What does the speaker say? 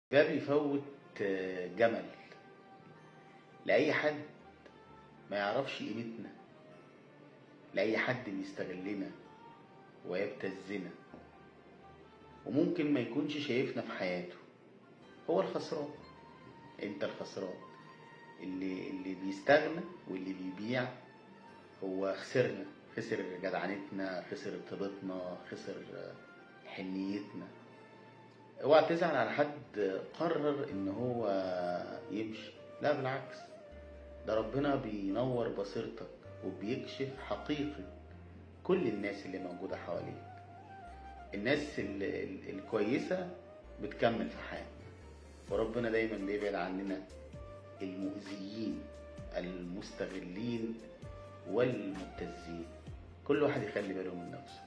ده بيفوت جمل لأي حد ما يعرفش قيمتنا لأي حد بيستغلنا ويبتزنا وممكن ما يكونش شايفنا في حياته هو الخسران انت الخسران اللي اللي بيستغنى واللي بيبيع هو خسرنا خسر جدعنتنا خسر ارتباطنا خسر حنيتنا اوعى تزعل على حد قرر ان هو يمشي لا بالعكس ده ربنا بينور بصيرتك وبيكشف حقيقة كل الناس اللي موجودة حواليك الناس ال- ال- الكويسة بتكمل في حياتنا وربنا دايما بيبعد عننا المؤذيين المستغلين والمبتزين كل واحد يخلي باله من نفسه